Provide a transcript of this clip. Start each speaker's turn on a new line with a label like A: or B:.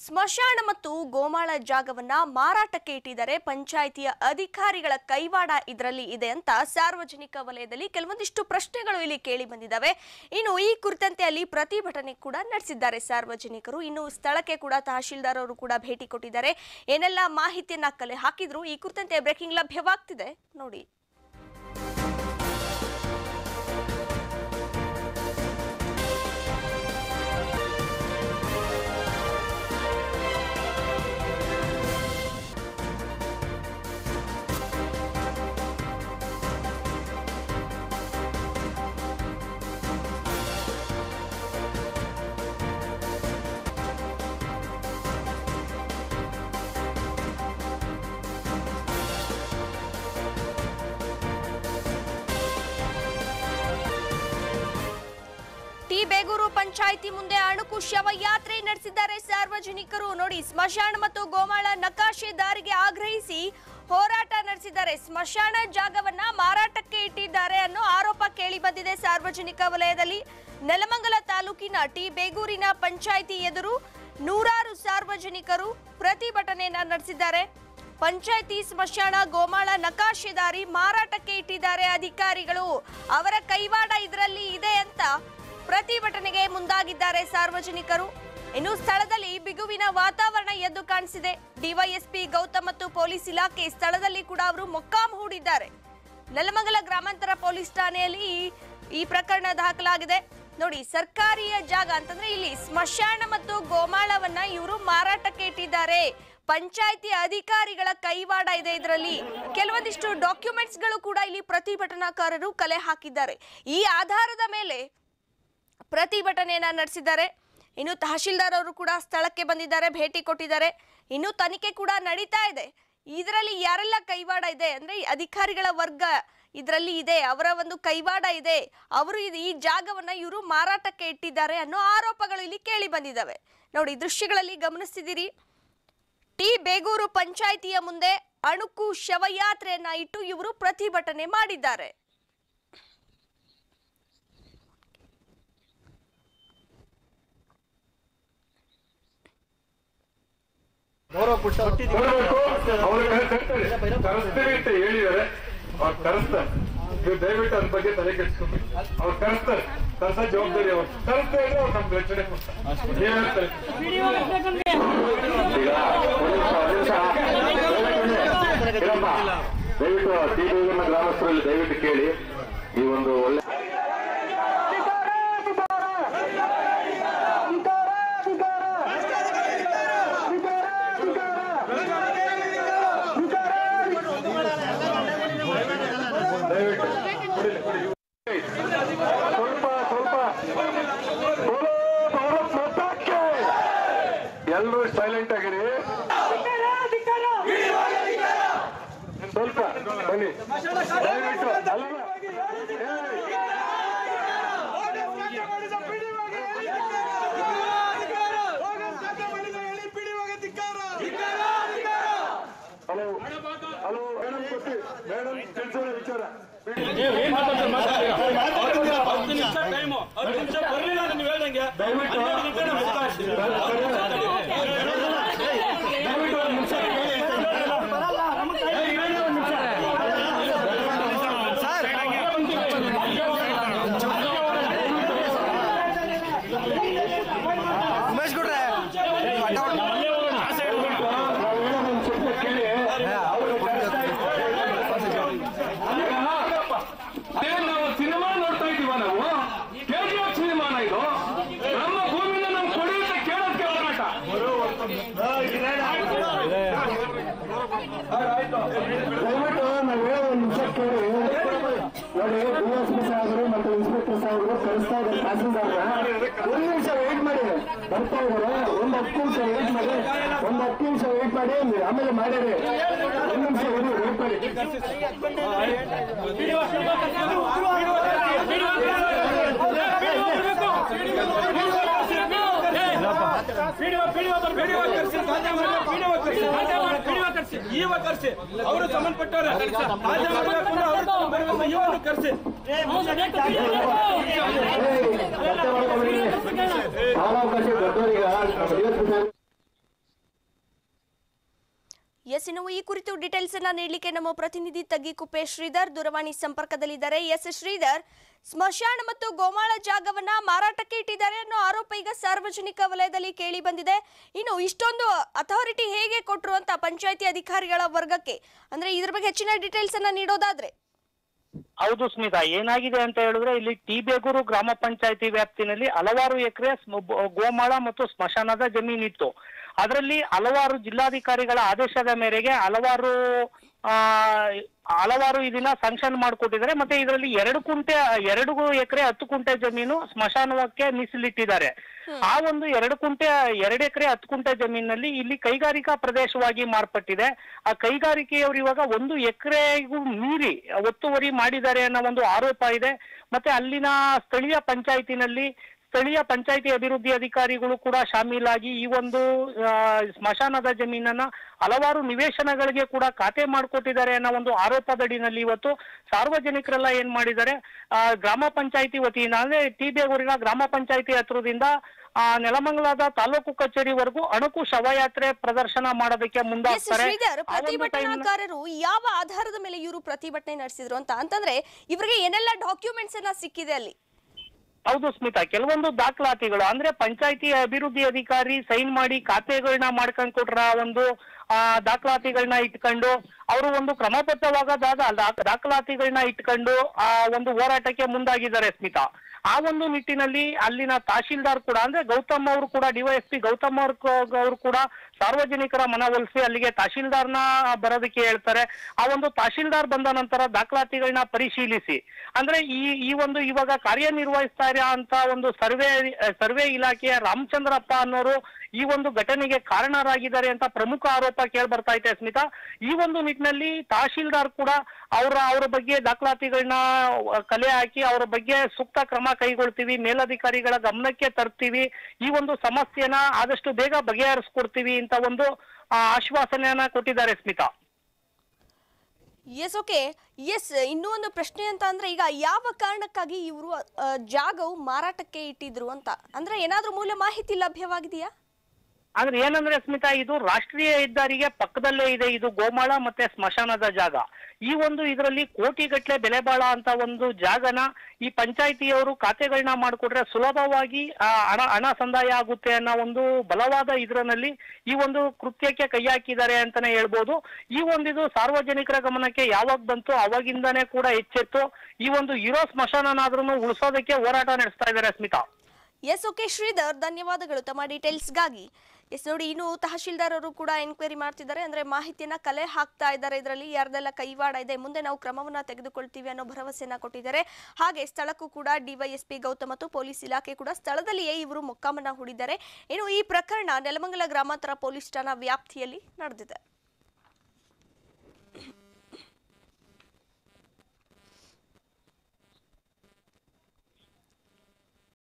A: ಸ್ಮಶಾನ ಮತ್ತು ಗೋಮಾಳ ಜಾಗವನ್ನ ಮಾರಾಟಕ್ಕೆ ಇಟ್ಟಿದ್ದಾರೆ ಪಂಚಾಯಿತಿಯ ಅಧಿಕಾರಿಗಳ ಕೈವಾಡ ಇದರಲ್ಲಿ ಇದೆ ಅಂತ ಸಾರ್ವಜನಿಕ ವಲಯದಲ್ಲಿ ಕೆಲವೊಂದಿಷ್ಟು ಪ್ರಶ್ನೆಗಳು ಇಲ್ಲಿ ಕೇಳಿ ಬಂದಿದ್ದಾವೆ ಇನ್ನು ಈ ಕುರಿತಂತೆ ಅಲ್ಲಿ ಪ್ರತಿಭಟನೆ ಕೂಡ ನಡೆಸಿದ್ದಾರೆ ಸಾರ್ವಜನಿಕರು ಇನ್ನು ಸ್ಥಳಕ್ಕೆ ಕೂಡ ತಹಶೀಲ್ದಾರ್ ಅವರು ಕೂಡ ಭೇಟಿ ಕೊಟ್ಟಿದ್ದಾರೆ ಏನೆಲ್ಲ ಮಾಹಿತಿಯನ್ನ ಕಲೆ ಹಾಕಿದ್ರು ಈ ಕುರಿತಂತೆ ಬ್ರೇಕಿಂಗ್ ಲಭ್ಯವಾಗ್ತಿದೆ ನೋಡಿ ಟಿ ಬೇಗೂರು ಪಂಚಾಯಿತಿ ಮುಂದೆ ಅಣುಕು ಶವಯಾತ್ರೆ ನಡೆಸಿದ್ದಾರೆ ಸಾರ್ವಜನಿಕರು ನೋಡಿ ಸ್ಮಶಾನ ಮತ್ತು ಗೋಮಾಳ ನಕಾಶೆದಾರಿಗೆ ಆಗ್ರಹಿಸಿ ಹೋರಾಟ ನಡೆಸಿದ್ದಾರೆ ಸ್ಮಶಾನ ಜಾಗವನ್ನ ಮಾರಾಟಕ್ಕೆ ಇಟ್ಟಿದ್ದಾರೆ ಅನ್ನೋ ಆರೋಪ ಕೇಳಿ ಬಂದಿದೆ ಸಾರ್ವಜನಿಕ ವಲಯದಲ್ಲಿ ನೆಲಮಂಗಲ ತಾಲೂಕಿನ ಟಿ ಬೇಗೂರಿನ ಪಂಚಾಯಿತಿ ಎದುರು ನೂರಾರು ಸಾರ್ವಜನಿಕರು ಪ್ರತಿಭಟನೆಯನ್ನ ನಡೆಸಿದ್ದಾರೆ ಪಂಚಾಯಿತಿ ಸ್ಮಶಾನ ಗೋಮಾಳ ನಕಾಶೆದಾರಿ ಮಾರಾಟಕ್ಕೆ ಇಟ್ಟಿದ್ದಾರೆ ಅಧಿಕಾರಿಗಳು ಅವರ ಕೈವಾಡ ಇದರಲ್ಲಿ ಇದೆ ಅಂತ ಪ್ರತಿಭಟನೆಗೆ ಮುಂದಾಗಿದ್ದಾರೆ ಸಾರ್ವಜನಿಕರು ಇನ್ನು ಸ್ಥಳದಲ್ಲಿ ಬಿಗುವಿನ ವಾತಾವರಣ ಎದ್ದು ಕಾಣಿಸಿದೆ ಡಿವೈಎಸ್ಪಿ ಗೌತಮ್ ಮತ್ತು ಪೊಲೀಸ್ ಇಲಾಖೆ ಸ್ಥಳದಲ್ಲಿ ಕೂಡ ಅವರು ಮೊಕ್ಕಾಂ ಹೂಡಿದ್ದಾರೆ ನೆಲಮಂಗಲ ಗ್ರಾಮಾಂತರ ಪೊಲೀಸ್ ಠಾಣೆಯಲ್ಲಿ ಈ- ಈ ಪ್ರಕರಣ ದಾಖಲಾಗಿದೆ ನೋಡಿ ಸರ್ಕಾರಿಯ ಜಾಗ ಅಂತಂದ್ರೆ ಇಲ್ಲಿ ಸ್ಮಶಾನ ಮತ್ತು ಗೋಮಾಳವನ್ನ ಇವರು ಮಾರಾಟಕ್ಕೆ ಇಟ್ಟಿದ್ದಾರೆ ಪಂಚಾಯಿತಿ ಅಧಿಕಾರಿಗಳ ಕೈವಾಡ ಇದೆ ಇದರಲ್ಲಿ ಕೆಲವೊಂದಿಷ್ಟು ಡಾಕ್ಯುಮೆಂಟ್ಸ್ ಗಳು ಕೂಡ ಇಲ್ಲಿ ಪ್ರತಿಭಟನಾಕಾರರು ಕಲೆ ಹಾಕಿದ್ದಾರೆ ಈ ಆಧಾರದ ಮೇಲೆ ಪ್ರತಿಭಟನೆಯನ್ನ ನಡೆಸಿದ್ದಾರೆ ಇನ್ನು ತಹಶೀಲ್ದಾರ್ ಅವರು ಕೂಡ ಸ್ಥಳಕ್ಕೆ ಬಂದಿದ್ದಾರೆ ಭೇಟಿ ಕೊಟ್ಟಿದ್ದಾರೆ ಇನ್ನು ತನಿಖೆ ಕೂಡ ನಡೀತಾ ಇದೆ ಇದರಲ್ಲಿ ಯಾರೆಲ್ಲ ಕೈವಾಡ ಇದೆ ಅಂದ್ರೆ ಈ ಅಧಿಕಾರಿಗಳ ವರ್ಗ ಇದರಲ್ಲಿ ಇದೆ ಅವರ ಒಂದು ಕೈವಾಡ ಇದೆ ಅವರು ಇದು- ಈ ಜಾಗವನ್ನ ಇವರು ಮಾರಾಟಕ್ಕೆ ಇಟ್ಟಿದ್ದಾರೆ ಅನ್ನೋ ಆರೋಪಗಳು ಇಲ್ಲಿ ಕೇಳಿ ಬಂದಿದ್ದಾವೆ ನೋಡಿ ದೃಶ್ಯಗಳಲ್ಲಿ ಗಮನಿಸ್ತಿದ್ದೀರಿ ಟಿ ಬೇಗೂರು ಪಂಚಾಯಿತಿಯ ಮುಂದೆ ಅಣುಕು ಶವಯಾತ್ರೆಯನ್ನ ಇಟ್ಟು ಇವರು ಪ್ರತಿಭಟನೆ ಮಾಡಿದ್ದಾರೆ
B: ಕೊಡ್ಬೇಕು ಅವ್ರು ಕರೆಸ್ತೀವಿ ಅಂತ ಹೇಳಿದ್ದಾರೆ ಅವ್ರು ಕರೆಸ್ತಾರೆ ನೀವು ದಯವಿಟ್ಟು ಅದ್ರ ಬಗ್ಗೆ ತಲೆ ಕೆಡಿಸ್ಕೊಬೇಕು ಅವ್ರು ಕರೆಸ್ತಾರೆ ಕರ್ಸ ಜವಾಬ್ದಾರಿ ಅವ್ರು ಕರೆಸ್ತಾ ಇದ್ರೆ ಅವ್ರು ನಮ್ಗೆ ರಕ್ಷಣೆ ಕೊಡ್ತಾರೆ ಏನ್ ಹೇಳ್ತಾರೆ
C: ಈಗ ಒಂದ್ ನಿಮಿಷ, ಒಂದ್ ನಿಮಿಷ. ಇರಮ್ಮ, ದಯವಿಟ್ಟು ಟಿವಿನ ಗ್ರಾಮಸ್ಥರಲ್ಲಿ ದಯವಿಟ್ಟು ಕೇಳಿ ಈ ಒಂದು ಒಳ್ಳೆ
B: ದಯವಿಟ್ಟು ಕೊಡಿಲಿ, ಕೊಡಿ. ಸ್ವಲ್ಪ ಸ್ವಲ್ಪ ಬೋಲೋ ಭಾರತ್ ಮಾತಾಕ್ಕೆ ಎಲ್ಲರೂ ಸೈಲೆಂಟ್ ಆಗಿರಿ ಸ್ವಲ್ಪ ಬನ್ನಿ ದಯವಿಟ್ಟು ಅಲ್ಲ ಹಲೋ ಹಲೋ ಮೇಡಮ್ ಕೊಟ್ಟಿ ಮೇಡಮ್ ತಿಳಿಸೋಣ ವಿಚಾರ
D: ಹತ್ತು ನಿಮಿಷ ಟೈಮು ಹತ್ತು ನಿಮಿಷ ಬರ್ಲಿಲ್ಲ ನೀವು ಹೇಳ್ದಂಗೆ
B: ದಯವಿಟ್ಟು ದಯವಿಟ್ಟು ಒಂದು ನಿಮಿಷ ಅದೇ ನಾವು ಸಿನಿಮಾ ನೋಡ್ತಾ ಇದೀವ ನಾವು ಕೆಜಿಎಫ್ ಸಿನಿಮಾನ ಇದು ನಮ್ಮ ಭೂಮಿನ ನಾವು ಕೊಡಿ ಅಂತ ಕೇಳೋದಕ್ಕೆ ಹೋರಾಟ ದಯವಿಟ್ಟು ನಾವು ಹೇಳೋ ಒಂದು ನಿಮಿಷ ಕೇಳಿ ನೋಡಿ ಡಿಎಸ್ಪಿ ಸಾಹೇಬರು ಮತ್ತು ಇನ್ಸ್ಪೆಕ್ಟರ್ ಸಾಹೇಬರು ಕಳಿಸ್ತಾ ಇದ್ದಾರೆ ತಹಸೀಲ್ದಾರ್ನ ಒಂದು ನಿಮಿಷ ವೇಟ್ ಮಾಡಿ ಬರ್ತಾ ಇದ್ದಾರೆ ಒಂದು ಹತ್ತು ನಿಮಿಷ ವೇಟ್ ಮಾಡಿ ಒಂದು ಹತ್ತು ನಿಮಿಷ ವೇಟ್ ಮಾಡಿ ಆಮೇಲೆ ಮಾಡಿರಿ ಒಂದು ನಿಮಿಷ ಇರಿ ವೇಟ್ ಮಾಡಿ
D: ಇವಾಗ ಕರ್ಸಿ ಅವರು ಸಂಬಂಧಪಟ್ಟವ್ರೆ ರಾಜ್ಯ ಮಾಡಬೇಕು ಅಂದ್ರೆ ಅವ್ರು ತಗೊಂಡ್ಬರ್ಬೇಕು, ಇವಾಗ ಕರ್ಸಿ
C: ಕಾಲಾವಕಾಶ ದೊಡ್ಡವರಿಗೆ ನಮ್ಮ ಡಿಎಸ್ಪಿ ಸಾಹೇಬ್
A: ಎಸ್ ಇನ್ನು ಈ ಕುರಿತು ಡೀಟೇಲ್ಸ್ ಅನ್ನ ನೀಡಲಿಕ್ಕೆ ನಮ್ಮ ಪ್ರತಿನಿಧಿ ತಗ್ಗಿಕುಪ್ಪೆ ಶ್ರೀಧರ್ ದೂರವಾಣಿ ಸಂಪರ್ಕದಲ್ಲಿದ್ದಾರೆ ಎಸ್ ಶ್ರೀಧರ್ ಸ್ಮಶಾನ ಮತ್ತು ಗೋಮಾಳ ಜಾಗವನ್ನ ಮಾರಾಟಕ್ಕೆ ಇಟ್ಟಿದ್ದಾರೆ ಅನ್ನೋ ಆರೋಪ ಈಗ ಸಾರ್ವಜನಿಕ ವಲಯದಲ್ಲಿ ಕೇಳಿ ಬಂದಿದೆ ಇನ್ನು ಇಷ್ಟೊಂದು ಅಥಾರಿಟಿ ಹೇಗೆ ಕೊಟ್ರು ಅಂತ ಪಂಚಾಯತಿ ಅಧಿಕಾರಿಗಳ ವರ್ಗಕ್ಕೆ ಅಂದ್ರೆ ಇದ್ರ ಬಗ್ಗೆ ಹೆಚ್ಚಿನ ಡೀಟೇಲ್ಸ್ ಅನ್ನ ನೀಡೋದಾದ್ರೆ
E: ಹೌದು ಸ್ಮಿತಾ ಏನಾಗಿದೆ ಅಂತ ಹೇಳಿದ್ರೆ ಇಲ್ಲಿ ಟಿ ಬೇಗೂರು ಗ್ರಾಮ ಪಂಚಾಯತಿ ವ್ಯಾಪ್ತಿನಲ್ಲಿ ಹಲವಾರು ಎಕರೆ ಗೋಮಾಳ ಮತ್ತು ಸ್ಮಶಾನದ ಜಮೀನಿತ್ತು ಅದರಲ್ಲಿ ಹಲವಾರು ಜಿಲ್ಲಾಧಿಕಾರಿಗಳ ಆದೇಶದ ಮೇರೆಗೆ ಹಲವಾರು ಆ ಹಲವಾರು ಇದನ್ನ ಸ್ಯಾಂಕ್ಷನ್ ಮಾಡಿಕೊಟ್ಟಿದ್ದಾರೆ ಮತ್ತೆ ಇದರಲ್ಲಿ ಎರಡು ಕುಂಟೆ ಎರಡು ಎಕರೆ ಹತ್ತು ಕುಂಟೆ ಜಮೀನು ಸ್ಮಶಾನಕ್ಕೆ ಮೀಸಲಿಟ್ಟಿದ್ದಾರೆ ಆ ಒಂದು ಎರಡು ಕುಂಟೆ ಎರಡು ಎಕರೆ ಹತ್ತು ಕುಂಟೆ ಜಮೀನಿನಲ್ಲಿ ಇಲ್ಲಿ ಕೈಗಾರಿಕಾ ಪ್ರದೇಶವಾಗಿ ಮಾರ್ಪಟ್ಟಿದೆ ಆ ಕೈಗಾರಿಕೆಯವರು ಇವಾಗ ಒಂದು ಎಕರೆಗೂ ಮೀರಿ ಒತ್ತುವರಿ ಮಾಡಿದ್ದಾರೆ ಅನ್ನೋ ಒಂದು ಆರೋಪ ಇದೆ ಮತ್ತೆ ಅಲ್ಲಿನ ಸ್ಥಳೀಯ ಪಂಚಾಯತಿನಲ್ಲಿ ಸ್ಥಳೀಯ ಪಂಚಾಯತಿ ಅಭಿವೃದ್ಧಿ ಅಧಿಕಾರಿಗಳು ಕೂಡ ಶಾಮೀಲಾಗಿ ಈ ಒಂದು ಆ, ಸ್ಮಶಾನದ ಜಮೀನನ್ನ ಹಲವಾರು ನಿವೇಶನಗಳಿಗೆ ಕೂಡ ಖಾತೆ ಮಾಡಿಕೊಟ್ಟಿದ್ದಾರೆ ಅನ್ನೋ ಒಂದು ಆರೋಪದಡಿನಲ್ಲಿ ಇವತ್ತು ಸಾರ್ವಜನಿಕರೆಲ್ಲ ಏನ್ ಮಾಡಿದ್ದಾರೆ ಆ, ಗ್ರಾಮ ಪಂಚಾಯತಿ ವತಿಯಿಂದ ಅಂದ್ರೆ ಟಿ ಬೇಗೂರಿನ ಗ್ರಾಮ ಪಂಚಾಯತಿ ಹತ್ರದಿಂದ ಆ ನೆಲಮಂಗಲದ ತಾಲೂಕು ಕಚೇರಿವರೆಗೂ ಅಣುಕು ಶವಯಾತ್ರೆ ಪ್ರದರ್ಶನ ಮಾಡೋದಕ್ಕೆ
A: ಎಸ್
E: ಮುಂದಾಗ್ತಾರೆ
A: ಶ್ರೀಧರ್
E: ಆ ಒಂದು time ನ-
A: ಪ್ರತಿಭಟನಾಕಾರರು ಯಾವ ಆಧಾರದ ಮೇಲೆ ಇವರು ಪ್ರತಿಭಟನೆ ನಡೆಸಿದ್ರು ಅಂತ ಅಂತಂದ್ರೆ ಇವರಿಗೆ ಏನೆಲ್ಲ ಡಾಕ್ಯುಮೆಂಟ್ಸ್ ಎಲ್ಲ ಸಿಕ್ಕಿದೆ ಅಲ್ಲಿ
E: ಹೌದು ಸ್ಮಿತಾ ಕೆಲವೊಂದು ದಾಖಲಾತಿಗಳು ಅಂದ್ರೆ ಪಂಚಾಯತಿ ಅಭಿವೃದ್ಧಿ ಅಧಿಕಾರಿ ಸೈನ್ ಮಾಡಿ ಖಾತೆಗಳನ್ನ ಮಾಡ್ಕೊಂಡ್ ಕೊಟ್ರ ಒಂದು ಆ ದಾಖಲಾತಿಗಳನ್ನ ಇಟ್ಕೊಂಡು ಅವರು ಒಂದು ಕ್ರಮಬದ್ಧವಾಗದಾದ ದಾ- ದಾಖಲಾತಿಗಳನ್ನ ಇಟ್ಕೊಂಡು ಆ ಒಂದು ಹೋರಾಟಕ್ಕೆ ಮುಂದಾಗಿದ್ದಾರೆ ಸ್ಮಿತಾ ಆ ಒಂದು ನಿಟ್ಟಿನಲ್ಲಿ ಅಲ್ಲಿನ ತಹಶೀಲ್ದಾರ್ ಕೂಡ ಅಂದ್ರೆ ಗೌತಮ್ ಅವರು ಕೂಡ ಡಿವೈಎಸ್ಪಿ ಗೌತಮ್ ಅವ್ರ ಅವರು ಕೂಡ ಸಾರ್ವಜನಿಕರ ಮನವೊಲಿಸಿ ಅಲ್ಲಿಗೆ ತಹಶೀಲ್ದಾರ್ನ ಬರೋದಕ್ಕೆ ಹೇಳ್ತಾರೆ ಆ ಒಂದು ತಹಶೀಲ್ದಾರ್ ಬಂದ ನಂತರ ದಾಖಲಾತಿಗಳನ್ನ ಪರಿಶೀಲಿಸಿ ಅಂದ್ರೆ ಈ ಈ ಒಂದು ಇವಾಗ ಕಾರ್ಯನಿರ್ವಹಿಸ್ತಾ ಇರೋ ಅಂತ ಒಂದು ಸರ್ವೆ ಸರ್ವೆ ಇಲಾಖೆಯ ರಾಮಚಂದ್ರಪ್ಪ ಅನ್ನೋರು ಈ ಒಂದು ಘಟನೆಗೆ ಕಾರಣರಾಗಿದ್ದಾರೆ ಅಂತ ಪ್ರಮುಖ ಆರೋಪ ಕೇಳಿ ಬರ್ತಾ ಇದೆ ಸ್ಮಿತಾ ಈ ಒಂದು ನಿಟ್ಟಿನಲ್ಲಿ ತಹಶೀಲ್ದಾರ್ ಕೂಡ ಅವರ ಅವರ ಬಗ್ಗೆ ದಾಖಲಾತಿಗಳನ್ನ ಕಲೆ ಹಾಕಿ ಅವರ ಬಗ್ಗೆ ಸೂಕ್ತ ಕ್ರಮ ಕೈಗೊಳ್ತೀವಿ ಮೇಲಧಿಕಾರಿಗಳ ಗಮನಕ್ಕೆ ತರ್ತೀವಿ ಈ ಒಂದು ಸಮಸ್ಯೆನ ಆದಷ್ಟು ಬೇಗ ಬಗೆಹರಿಸ್ಕೊಡ್ತೀವಿ ಅಂತ ಒಂದು ಆ, ಆಶ್ವಾಸನೆಯನ್ನ ಕೊಟ್ಟಿದ್ದಾರೆ ಸ್ಮಿತಾ
A: ಎಸ್ ಓಕೆ ಎಸ್ ಇನ್ನೂ ಒಂದು ಪ್ರಶ್ನೆ ಅಂತ ಅಂದ್ರೆ ಈಗ ಯಾವ ಕಾರಣಕ್ಕಾಗಿ ಇವರು ಜಾಗವು ಮಾರಾಟಕ್ಕೆ ಇಟ್ಟಿದ್ರು ಅಂತ ಅಂದ್ರೆ ಏನಾದ್ರೂ ಮೂಲ ಮಾಹಿತಿ ಲಭ್ಯವಾಗಿದೆಯಾ
E: ಆದ್ರೆ ಏನಂದ್ರೆ ಸ್ಮಿತಾ ಇದು ರಾಷ್ಟ್ರೀಯ ಹೆದ್ದಾರಿಗೆ ಪಕ್ಕದಲ್ಲೇ ಇದೆ ಇದು ಗೋಮಾಳ ಮತ್ತೆ ಸ್ಮಶಾನದ ಜಾಗ ಈ ಒಂದು ಇದರಲ್ಲಿ ಕೋಟಿಗಟ್ಲೆ ಬೆಲೆ ಬಾಳ ಅಂತ ಒಂದು ಜಾಗನ ಈ ಪಂಚಾಯತಿಯವರು ಖಾತೆಗಳನ್ನ ಮಾಡಿಕೊಟ್ರೆ ಸುಲಭವಾಗಿ ಆ, ಹಣ ಹಣ ಸಂದಾಯ ಆಗುತ್ತೆ ಅನ್ನೋ ಒಂದು ಬಲವಾದ ಇದರಲ್ಲಿ ಈ ಒಂದು ಕೃತ್ಯಕ್ಕೆ ಕೈ ಹಾಕಿದ್ದಾರೆ ಅಂತಾನೆ ಹೇಳ್ಬೋದು ಈ ಒಂದಿದು ಸಾರ್ವಜನಿಕರ ಗಮನಕ್ಕೆ ಯಾವಾಗ ಬಂತು ಅವಾಗಿಂದಾನೇ ಕೂಡ ಎಚ್ಚೆತ್ತು ಈ ಒಂದು ಇರೋ ಸ್ಮಶಾನನಾದ್ರೂ ಉಳಿಸೋದಕ್ಕೆ ಹೋರಾಟ ನಡೆಸ್ತಾ ಇದ್ದಾರೆ ಸ್ಮಿತಾ
A: ಎಸ್ ಓಕೆ ಶ್ರೀಧರ್ ಧನ್ಯವಾದಗಳು ತಮ್ಮ ಡೀಟೇಲ್ಸ್ಗಾಗಿ ಎಸ್ ನೋಡಿ ಇನ್ನು ತಹಶೀಲ್ದಾರ್ ಅವರು ಕೂಡ ಎನ್ಕ್ವೈರಿ ಮಾಡ್ತಿದ್ದಾರೆ ಅಂದ್ರೆ ಮಾಹಿತಿಯನ್ನ ಕಲೆ ಹಾಕ್ತಾ ಇದ್ದಾರೆ ಇದರಲ್ಲಿ ಯಾರ್ದೆಲ್ಲ ಕೈವಾಡ ಇದೆ ಮುಂದೆ ನಾವು ಕ್ರಮವನ್ನ ತೆಗೆದುಕೊಳ್ತೀವಿ ಅನ್ನೋ ಭರವಸೆಯನ್ನ ಕೊಟ್ಟಿದ್ದಾರೆ ಹಾಗೆ ಸ್ಥಳಕ್ಕೂ ಕೂಡ ಡಿವೈಎಸ್ಪಿ ಗೌತಮ್ ಮತ್ತು ಪೊಲೀಸ್ ಇಲಾಖೆ ಕೂಡ ಸ್ಥಳದಲ್ಲಿಯೇ ಇವರು ಮೊಕ್ಕಾಮನ್ನ ಹೂಡಿದ್ದಾರೆ ಇನ್ನು ಈ ಪ್ರಕರಣ ನೆಲಮಂಗಲ ಗ್ರಾಮಾಂತರ ಪೊಲೀಸ್ ಠಾಣಾ ವ್ಯಾಪ್ತಿಯಲ್ಲಿ ನಡೆದಿದೆ